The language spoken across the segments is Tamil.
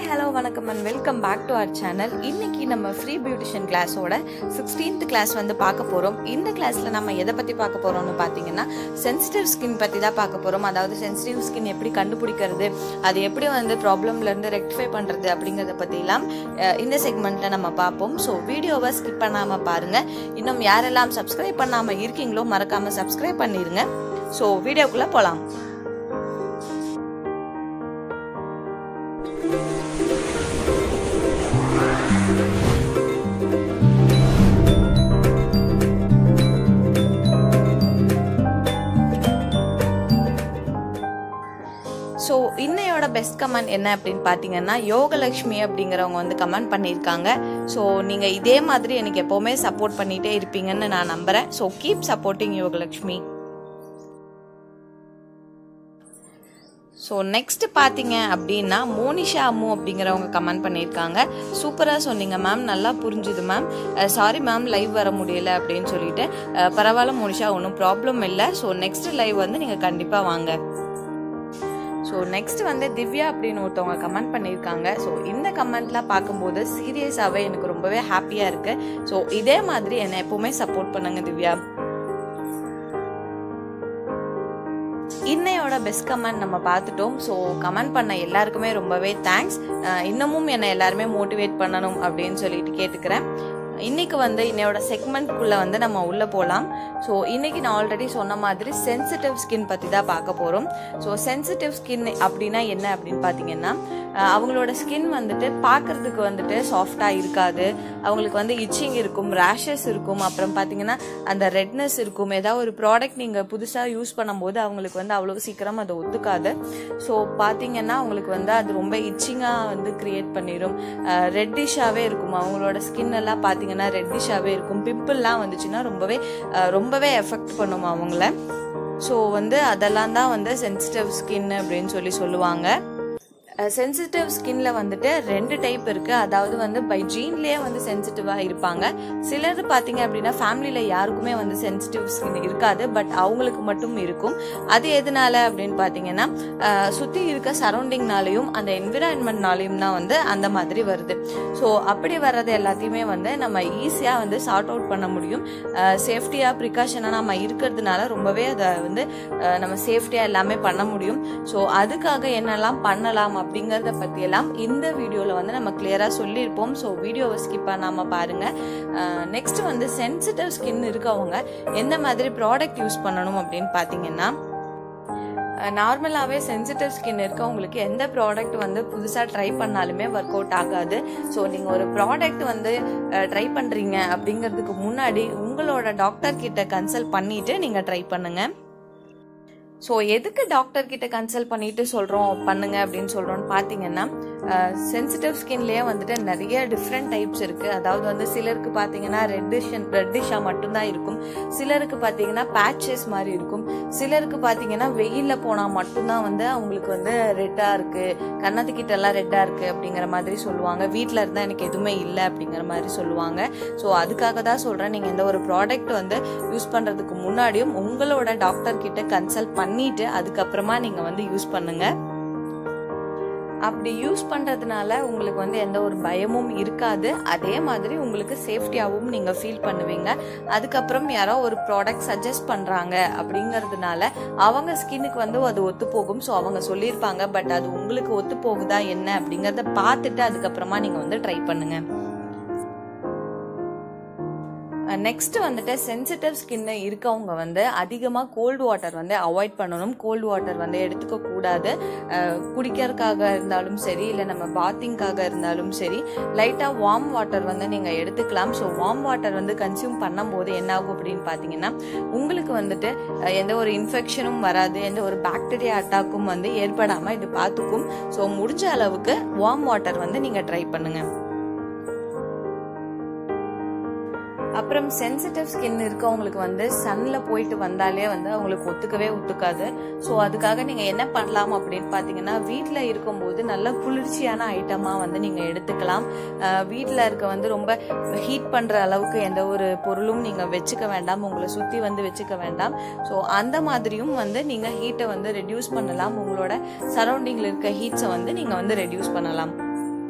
ஹாய் ஹலோ வணக்கம் and welcome back to our channel இன்னைக்கு நம்ம ஃப்ரீ பியூட்டிஷியன் கிளாஸோட சிக்ஸ்டீன்த் கிளாஸ் வந்து பார்க்க போகிறோம் இந்த கிளாஸில் நம்ம எதை பற்றி பார்க்க போகிறோம்னு பார்த்தீங்கன்னா சென்சிட்டிவ் ஸ்கின் பற்றி தான் பார்க்க போகிறோம் அதாவது சென்சிட்டிவ் ஸ்கின் எப்படி கண்டுபிடிக்கிறது அது எப்படி வந்து ப்ராப்ளம்லேருந்து ரெக்டிஃபை பண்ணுறது அப்படிங்கிறத பற்றிலாம் அஹ், இந்த செக்மெண்ட்டில் நம்ம பார்ப்போம் ஸோ வீடியோவை ஸ்கிப் பண்ணாமல் பாருங்கள் இன்னும் யாரெல்லாம் சப்ஸ்கிரைப் பண்ணாமல் இருக்கீங்களோ மறக்காமல் சப்ஸ்கிரைப் பண்ணிடுங்க ஸோ வீடியோக்குள்ளே போகலாம் ஸோ இன்னையோட பெஸ்ட் கமெண்ட் என்ன அப்படின்னு பார்த்தீங்கன்னா யோகலக்ஷ்மி அப்படிங்கிறவங்க வந்து கமெண்ட் பண்ணியிருக்காங்க ஸோ நீங்கள் இதே மாதிரி எனக்கு எப்போவுமே சப்போர்ட் பண்ணிகிட்டே இருப்பீங்கன்னு நான் நம்புகிறேன் so keep supporting Yogalakshmi so next பார்த்தீங்க அப்படின்னா மோனிஷா அம்மு அப்படிங்கிறவங்க கமெண்ட் பண்ணியிருக்காங்க சூப்பராக சொன்னீங்க மேம் நல்லா புரிஞ்சுது மேம் சாரி மேம் லைவ் வர முடியல அப்படின்னு சொல்லிட்டு அஹ், பரவாயில்ல மோனிஷா ஒன்றும் ப்ராப்ளம் இல்லை ஸோ நெக்ஸ்ட் லைவ் வந்து நீங்கள் கண்டிப்பாக வாங்க ஸோ நெக்ஸ்ட் வந்து திவ்யா அப்படின்னு ஒருத்தவங்க கமெண்ட் பண்ணியிருக்காங்க ஸோ இந்த கமெண்ட்லாம் பார்க்கும்போது சீரியஸாகவே எனக்கு ரொம்பவே ஹாப்பியாக இருக்கு ஸோ இதே மாதிரி என்னை எப்பவுமே சப்போர்ட் பண்ணுங்க திவ்யா இன்னையோட பெஸ்ட் கமெண்ட் நம்ம பார்த்துட்டோம் ஸோ கமெண்ட் பண்ண எல்லாருக்குமே ரொம்பவே தேங்க்ஸ் இன்னமும் என்னை எல்லாருமே மோட்டிவேட் பண்ணணும் அப்படின்னு சொல்லிட்டு கேட்டுக்கிறேன் இன்னைக்கு வந்து இன்னையோட செக்மெண்ட்குள்ளே வந்து நம்ம உள்ளே போகலாம் ஸோ இன்னைக்கு நான் ஆல்ரெடி சொன்ன மாதிரி சென்சிட்டிவ் ஸ்கின் பற்றி தான் பார்க்க போகிறோம் ஸோ சென்சிட்டிவ் ஸ்கின் அப்படின்னா என்ன அப்படின்னு பார்த்தீங்கன்னா அஹ், அவங்களோட ஸ்கின் வந்துட்டு பார்க்கறதுக்கு வந்துட்டு சாஃப்டாக இருக்காது அவங்களுக்கு வந்து இச்சிங் இருக்கும் ரேஷஸ் இருக்கும் அப்புறம் பார்த்தீங்கன்னா அந்த ரெட்னஸ் இருக்கும் ஏதாவது ஒரு ப்ராடக்ட் நீங்கள் புதுசாக யூஸ் பண்ணும்போது அவங்களுக்கு வந்து அவ்வளோ சீக்கிரம் அதை ஒத்துக்காது ஸோ பார்த்தீங்கன்னா அவங்களுக்கு வந்து அது ரொம்ப இச்சிங்காக வந்து கிரியேட் பண்ணிடும் ரெட்டிஷாகவே இருக்கும் அவங்களோட ஸ்கின் எல்லாம் பார்த்தீங்கன்னா ரெட்டிஷாகவே இருக்கும் பிம்பிள்லாம் வந்துச்சுன்னா ரொம்பவே அஹ், ரொம்பவே எஃபெக்ட் பண்ணும் அவங்கள ஸோ வந்து அதெல்லாம் தான் வந்து சென்சிட்டிவ் ஸ்கின் அப்படின்னு சொல்லி சொல்லுவாங்க சென்சிட்டிவ் ஸ்கின்ல வந்துட்டு ரெண்டு டைப் இருக்கு அதாவது வந்து பை ஜீன்லயே வந்து சென்சிட்டிவா இருப்பாங்க சிலர் பாத்தீங்க அப்படின்னா ஃபேமிலியில யாருக்குமே வந்து சென்சிட்டிவ் ஸ்கின் இருக்காது பட் அவங்களுக்கு மட்டும் இருக்கும் அது எதனால அப்படின்னு பாத்தீங்கன்னா அஹ், சுத்தி இருக்க சரௌண்டிங்னாலையும் அந்த என்விரான்மெண்ட்னாலையும் தான் வந்து அந்த மாதிரி வருது ஸோ அப்படி வர்றது எல்லாத்தையுமே வந்து நம்ம ஈஸியாக வந்து சார்ட் அவுட் பண்ண முடியும் சேஃப்டியாக ப்ரிகாஷனாக நம்ம இருக்கிறதுனால ரொம்பவே அதை வந்து அஹ், நம்ம சேஃப்டியாக எல்லாமே பண்ண முடியும் ஸோ அதுக்காக என்னெல்லாம் பண்ணலாம் அப்படிங்கிறத பற்றியெல்லாம் இந்த வீடியோவில் வந்து நம்ம கிளியராக சொல்லியிருப்போம் ஸோ வீடியோவை ஸ்கிப் பண்ணாமல் பாருங்கள் நெக்ஸ்ட் வந்து சென்சிட்டிவ் ஸ்கின் இருக்கவங்க எந்த மாதிரி ப்ராடக்ட் யூஸ் பண்ணணும் அப்படின்னு பார்த்தீங்கன்னா நார்மலாகவே சென்சிட்டிவ் ஸ்கின் இருக்கவங்களுக்கு எந்த ப்ராடக்ட் வந்து புதுசாக ட்ரை பண்ணாலுமே ஒர்க் அவுட் ஆகாது ஸோ நீங்கள் ஒரு ப்ராடக்ட் வந்து ட்ரை பண்ணுறீங்க அப்படிங்கிறதுக்கு முன்னாடி உங்களோட டாக்டர் கிட்ட கன்சல்ட் பண்ணிட்டு நீங்கள் ட்ரை பண்ணுங்கள் ஸோ எதுக்கு டாக்டர் கிட்ட கன்சல்ட் பண்ணிட்டு சொல்கிறோம் பண்ணுங்க அப்படின்னு சொல்கிறோம்னு பார்த்தீங்கன்னா சென்சிட்டிவ் ஸ்கின்லேயே வந்துட்டு நிறைய டிஃப்ரெண்ட் டைப்ஸ் இருக்குது அதாவது வந்து சிலருக்கு பார்த்தீங்கன்னா ரெட்டிஷ் ரெட்டிஷாக மட்டும்தான் இருக்கும் சிலருக்கு பார்த்தீங்கன்னா பேட்சஸ் மாதிரி இருக்கும் சிலருக்கு பார்த்தீங்கன்னா வெயிலில் போனால் மட்டும்தான் வந்து அவங்களுக்கு வந்து ரெட்டாக இருக்குது கன்னத்துக்கிட்ட எல்லாம் ரெட்டாக இருக்குது அப்படிங்கிற மாதிரி சொல்லுவாங்க வீட்டில் இருந்தால் எனக்கு எதுவுமே இல்லை அப்படிங்கிற மாதிரி சொல்லுவாங்க ஸோ அதுக்காக தான் சொல்கிறேன் நீங்கள் எந்த ஒரு ப்ராடக்ட் வந்து யூஸ் பண்ணுறதுக்கு முன்னாடியும் உங்களோட டாக்டர் கிட்ட கன்சல்ட் பண்ணிட்டு அதுக்கப்புறமா நீங்கள் வந்து யூஸ் பண்ணுங்க அப்படி யூஸ் பண்ணுறதுனால உங்களுக்கு வந்து எந்த ஒரு பயமும் இருக்காது அதே மாதிரி உங்களுக்கு சேஃப்டியாகவும் நீங்கள் ஃபீல் பண்ணுவீங்க அதுக்கப்புறம் யாரோ ஒரு ப்ராடக்ட் சஜஸ்ட் பண்ணுறாங்க அப்படிங்கிறதுனால அவங்க ஸ்கின்னுக்கு வந்து அது ஒத்து போகும் ஸோ அவங்க சொல்லியிருப்பாங்க பட் அது உங்களுக்கு ஒத்து போகுதா என்ன அப்படிங்கிறத பார்த்துட்டு அதுக்கப்புறமா நீங்கள் வந்து ட்ரை பண்ணுங்கள் நெக்ஸ்ட் வந்துட்டு சென்சிட்டிவ் ஸ்கின் இருக்கவங்க வந்து அதிகமாக கோல்டு வாட்டர் வந்து அவாய்ட் பண்ணணும் கோல்டு வாட்டர் வந்து எடுத்துக்க கூடாது அஹ், குடிக்கிறதுக்காக இருந்தாலும் சரி இல்லை நம்ம பாத்திங்காக இருந்தாலும் சரி லைட்டாக வார்ம் வாட்டர் வந்து நீங்கள் எடுத்துக்கலாம் ஸோ வார்ம் வாட்டர் வந்து கன்சியூம் பண்ணும்போது என்ன ஆகும் அப்படின்னு பார்த்தீங்கன்னா உங்களுக்கு வந்துட்டு அஹ், எந்த ஒரு இன்ஃபெக்ஷனும் வராது எந்த ஒரு பாக்டீரியா அட்டாக்கும் வந்து ஏற்படாமல் இது பார்த்துக்கும் ஸோ முடிஞ்ச அளவுக்கு வார்ம் வாட்டர் வந்து நீங்கள் ட்ரை பண்ணுங்கள் அப்புறம் சென்சிட்டிவ் ஸ்கின் இருக்கவங்களுக்கு வந்து சன்ல போயிட்டு வந்தாலே வந்து அவங்களுக்கு ஒத்துக்கவே ஒத்துக்காது ஸோ அதுக்காக நீங்க என்ன பண்ணலாம் அப்படின்னு பாத்தீங்கன்னா வீட்டில் இருக்கும்போது நல்ல குளிர்ச்சியான ஐட்டமா வந்து நீங்க எடுத்துக்கலாம் வீட்டில் இருக்க வந்து ரொம்ப ஹீட் பண்ற அளவுக்கு எந்த ஒரு பொருளும் நீங்க வச்சுக்க வேண்டாம் உங்களை சுத்தி வந்து வச்சுக்க வேண்டாம் ஸோ அந்த மாதிரியும் வந்து நீங்க ஹீட்டை வந்து ரெடியூஸ் பண்ணலாம் உங்களோட சரௌண்டிங்ல இருக்க ஹீட்ஸை வந்து நீங்க வந்து ரெடியூஸ் பண்ணலாம்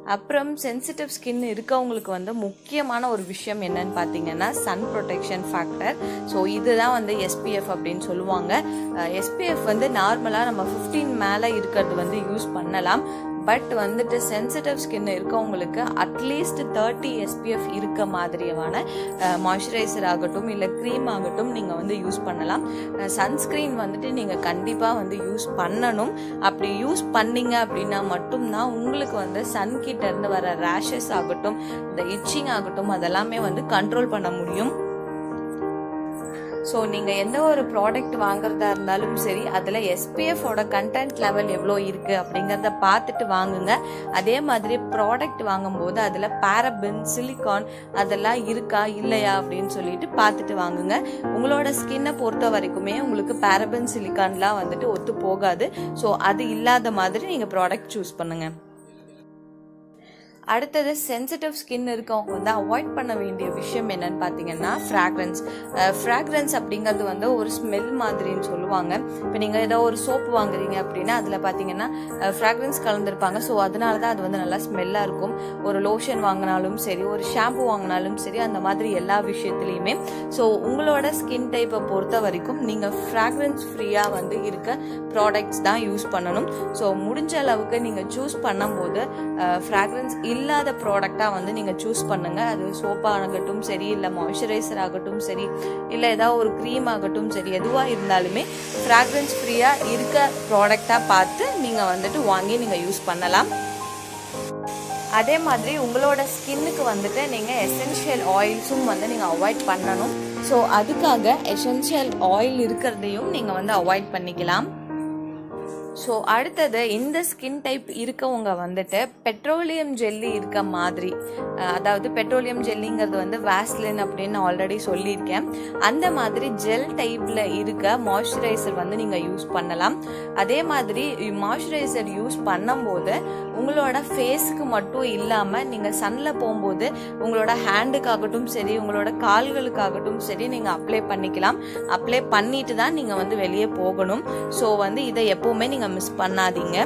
அப்புறம் சென்சிட்டிவ் ஸ்கின் இருக்கவங்களுக்கு வந்து முக்கியமான ஒரு விஷயம் என்னன்னு பார்த்தீங்கன்னா சன் ப்ரொடெக்ஷன் ஃபேக்டர் ஸோ இதுதான் வந்து எஸ்பிஎஃப் அப்படின்னு சொல்லுவாங்க எஸ்பிஎஃப் வந்து நார்மலாக நம்ம ஃபிஃப்டீன் மேலே இருக்கிறது வந்து யூஸ் பண்ணலாம் பட் வந்துட்டு சென்சிட்டிவ் ஸ்கின் இருக்கவங்களுக்கு அட்லீஸ்ட் தேர்ட்டி எஸ்பிஎஃப் இருக்க மாதிரியான மாய்ஸ்சரைசர் ஆகட்டும் இல்லை க்ரீம் ஆகட்டும் நீங்கள் வந்து யூஸ் பண்ணலாம் சன்ஸ்க்ரீன் வந்துட்டு நீங்கள் கண்டிப்பாக வந்து யூஸ் பண்ணணும் அப்படி யூஸ் பண்ணீங்க அப்படின்னா மட்டும்தான் உங்களுக்கு வந்து சன் கிட்ட இருந்து வர ரேஷஸ் ஆகட்டும் இந்த இச்சிங் ஆகட்டும் அதெல்லாமே வந்து கண்ட்ரோல் பண்ண முடியும் ஸோ நீங்கள் எந்த ஒரு ப்ராடக்ட் வாங்குறதா இருந்தாலும் சரி அதில் எஸ்பிஎஃபோட கண்டென்ட் லெவல் எவ்வளோ இருக்குது அப்படிங்கிறத பார்த்துட்டு வாங்குங்க அதே மாதிரி ப்ராடக்ட் வாங்கும்போது அதில் பேரபின் சிலிகான் அதெல்லாம் இருக்கா இல்லையா அப்படின்னு சொல்லிட்டு பார்த்துட்டு வாங்குங்க உங்களோட ஸ்கின்னை பொறுத்த வரைக்குமே உங்களுக்கு பேரபின் சிலிகான்லாம் வந்துட்டு ஒத்து போகாது ஸோ அது இல்லாத மாதிரி நீங்கள் ப்ராடக்ட் சூஸ் பண்ணுங்கள் அடுத்தது சென்சிட்டிவ் ஸ்கின் இருக்கவங்க வந்து அவாய்ட் பண்ண வேண்டிய விஷயம் என்னன்னு பார்த்தீங்கன்னா ஃப்ராக்ரன்ஸ் ஃப்ராக்ரன்ஸ் அப்படிங்கிறது வந்து ஒரு ஸ்மெல் மாதிரின்னு சொல்லுவாங்க இப்போ நீங்கள் ஏதோ ஒரு சோப்பு வாங்குறீங்க அப்படின்னா அதில் பார்த்தீங்கன்னா ஃப்ராக்ரன்ஸ் கலந்துருப்பாங்க ஸோ அதனால தான் அது வந்து நல்லா ஸ்மெல்லாக இருக்கும் ஒரு லோஷன் வாங்கினாலும் சரி ஒரு ஷாம்பு வாங்கினாலும் சரி அந்த மாதிரி எல்லா விஷயத்துலையுமே ஸோ உங்களோட ஸ்கின் டைப்பை பொறுத்த வரைக்கும் நீங்கள் ஃப்ராக்ரன்ஸ் ஃப்ரீயாக வந்து இருக்க ப்ராடக்ட்ஸ் தான் யூஸ் பண்ணணும் ஸோ முடிஞ்ச அளவுக்கு நீங்கள் சூஸ் பண்ணும்போது ஃப்ராக்ரன்ஸ் இல்லாத ப்ராடக்டாக வந்து நீங்கள் சூஸ் பண்ணுங்கள் அது சோப்பாக ஆகட்டும் சரி இல்லை மாய்ஸ்சரைசர் ஆகட்டும் சரி இல்லை ஏதாவது ஒரு க்ரீம் ஆகட்டும் சரி எதுவாக இருந்தாலுமே ஃப்ராக்ரன்ஸ் ஃப்ரீயாக இருக்க ப்ராடக்டாக பார்த்து நீங்கள் வந்துட்டு வாங்கி நீங்கள் யூஸ் பண்ணலாம் அதே மாதிரி உங்களோட ஸ்கின்னுக்கு வந்துட்டு நீங்கள் எசென்ஷியல் ஆயில்ஸும் வந்து நீங்கள் அவாய்ட் பண்ணணும் ஸோ அதுக்காக எசென்ஷியல் ஆயில் இருக்கிறதையும் நீங்கள் வந்து அவாய்ட் பண்ணிக்கலாம் ஸோ அடுத்தது இந்த ஸ்கின் டைப் இருக்கவங்க வந்துட்டு பெட்ரோலியம் ஜெல்லி இருக்க மாதிரி அதாவது பெட்ரோலியம் ஜெல்லிங்கிறது வந்து வேஸ்லின் அப்படின்னு ஆல்ரெடி சொல்லியிருக்கேன் அந்த மாதிரி ஜெல் டைப்பில் இருக்க மாய்ஸ்சரைசர் வந்து நீங்கள் யூஸ் பண்ணலாம் அதே மாதிரி மாய்ஸ்சரைசர் யூஸ் பண்ணும்போது உங்களோட ஃபேஸுக்கு மட்டும் இல்லாமல் நீங்கள் சன்னில் போகும்போது உங்களோட ஹேண்டுக்காகட்டும் சரி உங்களோட கால்களுக்காகட்டும் சரி நீங்கள் அப்ளை பண்ணிக்கலாம் அப்ளை பண்ணிட்டு தான் நீங்கள் வந்து வெளியே போகணும் ஸோ வந்து இதை எப்போவுமே நீங்கள் மிஸ் பண்ணாதீங்க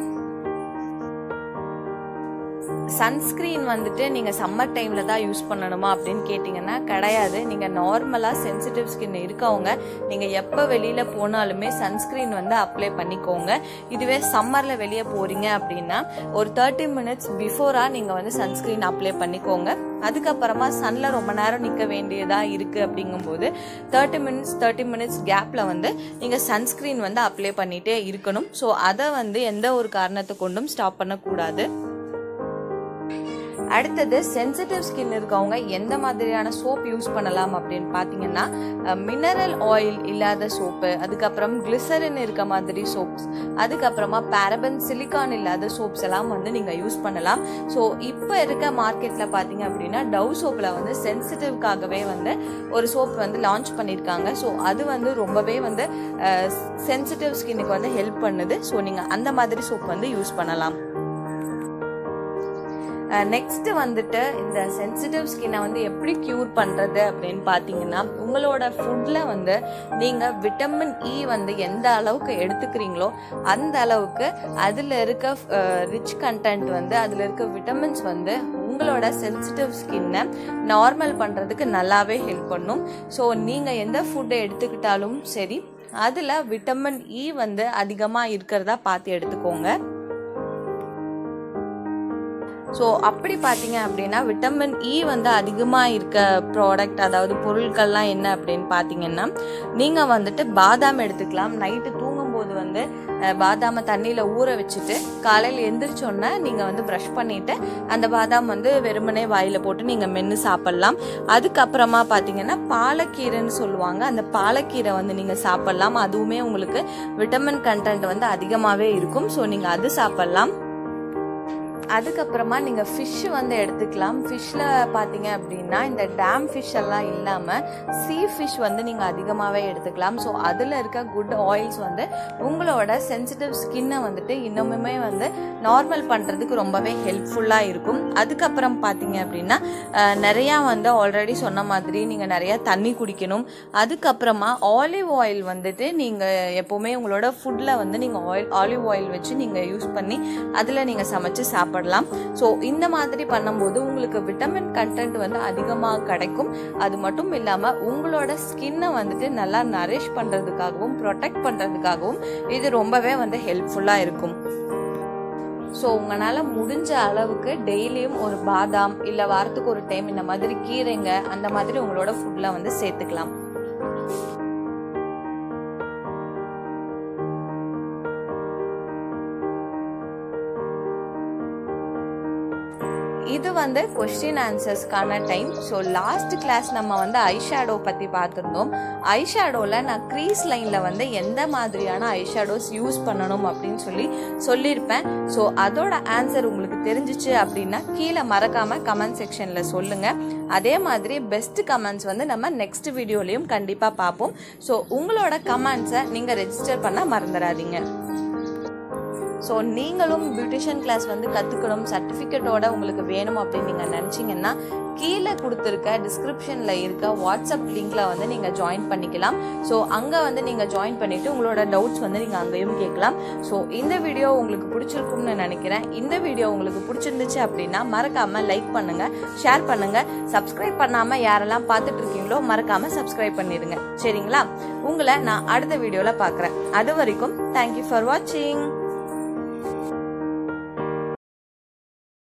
சன்ஸ்க்ரீன் வந்துட்டு நீங்கள் சம்மர் டைமில் தான் யூஸ் பண்ணணுமா அப்படின்னு கேட்டிங்கன்னா கிடையாது நீங்கள் நார்மலாக சென்சிட்டிவ் ஸ்கின் இருக்கவங்க நீங்கள் எப்போ வெளியில் போனாலுமே சன்ஸ்க்ரீன் வந்து அப்ளை பண்ணிக்கோங்க இதுவே சம்மரில் வெளியே போகிறீங்க அப்படின்னா ஒரு தேர்ட்டி மினிட்ஸ் பிஃபோராக நீங்கள் வந்து சன்ஸ்க்ரீன் அப்ளை பண்ணிக்கோங்க அதுக்கப்புறமா சன்னில் ரொம்ப நேரம் நிற்க வேண்டியதாக இருக்குது அப்படிங்கும்போது தேர்ட்டி மினிட்ஸ் தேர்ட்டி மினிட்ஸ் கேப்பில் வந்து நீங்கள் சன்ஸ்க்ரீன் வந்து அப்ளை பண்ணிகிட்டே இருக்கணும் ஸோ அதை வந்து எந்த ஒரு காரணத்தை கொண்டும் ஸ்டாப் பண்ணக்கூடாது அடுத்தது சென்சிட்டிவ் ஸ்கின் இருக்கவங்க எந்த மாதிரியான சோப் யூஸ் பண்ணலாம் அப்படின்னு பார்த்தீங்கன்னா மினரல் ஆயில் இல்லாத சோப்பு அதுக்கப்புறம் கிளிசரின் இருக்க மாதிரி சோப்ஸ் அதுக்கப்புறமா பேரபன் சிலிகான் இல்லாத சோப்ஸ் எல்லாம் வந்து நீங்கள் யூஸ் பண்ணலாம் ஸோ இப்போ இருக்க மார்க்கெட்டில் பார்த்தீங்க அப்படின்னா டவ் சோப்பில் வந்து சென்சிட்டிவ்காகவே வந்து ஒரு சோப் வந்து லான்ச் பண்ணியிருக்காங்க ஸோ அது வந்து ரொம்பவே வந்து சென்சிட்டிவ் ஸ்கின்னுக்கு வந்து ஹெல்ப் பண்ணுது ஸோ நீங்கள் அந்த மாதிரி சோப் வந்து யூஸ் பண்ணலாம் நெக்ஸ்ட் வந்துட்டு இந்த சென்சிட்டிவ் ஸ்கின்னை வந்து எப்படி க்யூர் பண்ணுறது அப்படின்னு பார்த்தீங்கன்னா உங்களோட ஃபுட்டில் வந்து நீங்கள் விட்டமின் இ வந்து எந்த அளவுக்கு எடுத்துக்கிறீங்களோ அந்த அளவுக்கு அதில் இருக்க ரிச் கண்டென்ட் வந்து அதில் இருக்க விட்டமின்ஸ் வந்து உங்களோட சென்சிட்டிவ் ஸ்கின்னை நார்மல் பண்ணுறதுக்கு நல்லாவே ஹெல்ப் பண்ணும் ஸோ நீங்கள் எந்த ஃபுட்டை எடுத்துக்கிட்டாலும் சரி அதில் விட்டமின் இ வந்து அதிகமாக இருக்கிறதா பார்த்து எடுத்துக்கோங்க ஸோ அப்படி பார்த்தீங்க அப்படின்னா விட்டமின் இ வந்து அதிகமாக இருக்க ப்ராடக்ட் அதாவது பொருட்கள்லாம் என்ன அப்படின்னு பார்த்தீங்கன்னா நீங்கள் வந்துட்டு பாதாம் எடுத்துக்கலாம் நைட்டு தூங்கும்போது வந்து பாதாமை தண்ணியில் ஊற வச்சுட்டு காலையில் எந்திரிச்சோன்னே நீங்கள் வந்து ப்ரஷ் பண்ணிவிட்டு அந்த பாதாம் வந்து வெறுமனே வாயில் போட்டு நீங்கள் மென்று சாப்பிட்லாம் அதுக்கப்புறமா பார்த்தீங்கன்னா பாலக்கீரைன்னு சொல்லுவாங்க அந்த பாலக்கீரை வந்து நீங்கள் சாப்பிட்லாம் அதுவுமே உங்களுக்கு விட்டமின் கண்டென்ட் வந்து அதிகமாகவே இருக்கும் ஸோ நீங்கள் அது சாப்பிட்லாம் அதுக்கப்புறமா நீங்கள் ஃபிஷ் வந்து எடுத்துக்கலாம் ஃபிஷ்ஷில் பார்த்தீங்க அப்படின்னா இந்த டேம் ஃபிஷ் எல்லாம் இல்லாமல் சீ ஃபிஷ் வந்து நீங்கள் அதிகமாகவே எடுத்துக்கலாம் ஸோ அதில் இருக்க குட் ஆயில்ஸ் வந்து உங்களோட சென்சிட்டிவ் ஸ்கின்னை வந்துட்டு இன்னுமுமே வந்து நார்மல் பண்ணுறதுக்கு ரொம்பவே ஹெல்ப்ஃபுல்லாக இருக்கும் அதுக்கப்புறம் பார்த்தீங்க அப்படின்னா நிறையா வந்து ஆல்ரெடி சொன்ன மாதிரி நீங்கள் நிறையா தண்ணி குடிக்கணும் அதுக்கப்புறமா ஆலிவ் ஆயில் வந்துட்டு நீங்கள் எப்போவுமே உங்களோட ஃபுட்டில் வந்து நீங்கள் ஆயில் ஆலிவ் ஆயில் வச்சு நீங்கள் யூஸ் பண்ணி அதில் நீங்கள் சமைச்சு சாப்பிடணும் சாப்பிடலாம் ஸோ இந்த மாதிரி பண்ணும்போது உங்களுக்கு விட்டமின் கண்டென்ட் வந்து அதிகமாக கிடைக்கும் அது மட்டும் இல்லாமல் உங்களோட ஸ்கின்னை வந்துட்டு நல்லா நரிஷ் பண்ணுறதுக்காகவும் ப்ரொடெக்ட் பண்ணுறதுக்காகவும் இது ரொம்பவே வந்து ஹெல்ப்ஃபுல்லாக இருக்கும் ஸோ உங்களால் முடிஞ்ச அளவுக்கு டெய்லியும் ஒரு பாதாம் இல்லை வாரத்துக்கு ஒரு டைம் இந்த மாதிரி கீரைங்க அந்த மாதிரி உங்களோட ஃபுட்டில் வந்து சேர்த்துக்கலாம் இது வந்து கொஸ்டின் ஆன்சர்ஸ்க்கான டைம் ஸோ லாஸ்ட் கிளாஸ் நம்ம வந்து ஐ ஷேடோ பற்றி பார்த்துருந்தோம் ஐ ஷேடோவில் நான் க்ரீஸ் லைனில் வந்து எந்த மாதிரியான ஐ ஷேடோஸ் யூஸ் பண்ணணும் அப்படின்னு சொல்லி சொல்லியிருப்பேன் ஸோ அதோட ஆன்சர் உங்களுக்கு தெரிஞ்சிச்சு அப்படின்னா கீழே மறக்காமல் கமெண்ட் செக்ஷனில் சொல்லுங்கள் அதே மாதிரி பெஸ்ட் கமெண்ட்ஸ் வந்து நம்ம நெக்ஸ்ட் வீடியோலையும் கண்டிப்பாக பார்ப்போம் ஸோ உங்களோட கமெண்ட்ஸை நீங்கள் ரெஜிஸ்டர் பண்ண மறந்துடாதீங்க ஸோ நீங்களும் பியூட்டிஷியன் கிளாஸ் வந்து கற்றுக்கணும் சர்டிஃபிகேட்டோட உங்களுக்கு வேணும் அப்படின்னு நீங்கள் நினச்சிங்கன்னா கீழே கொடுத்துருக்க டிஸ்கிரிப்ஷனில் இருக்க வாட்ஸ்அப் லிங்க்ல வந்து நீங்கள் ஜாயின் பண்ணிக்கலாம் ஸோ அங்கே வந்து நீங்கள் ஜாயின் பண்ணிவிட்டு உங்களோட டவுட்ஸ் வந்து நீங்கள் அங்கேயும் கேட்கலாம் ஸோ இந்த வீடியோ உங்களுக்கு பிடிச்சிருக்கும்னு நினைக்கிறேன் இந்த வீடியோ உங்களுக்கு பிடிச்சிருந்துச்சு அப்படின்னா மறக்காமல் லைக் பண்ணுங்கள் ஷேர் பண்ணுங்கள் சப்ஸ்கிரைப் பண்ணாமல் யாரெல்லாம் பார்த்துட்டு இருக்கீங்களோ மறக்காமல் சப்ஸ்கிரைப் பண்ணிடுங்க சரிங்களா உங்களை நான் அடுத்த வீடியோவில் பார்க்குறேன் அது வரைக்கும் தேங்க்யூ ஃபார் வாட்சிங்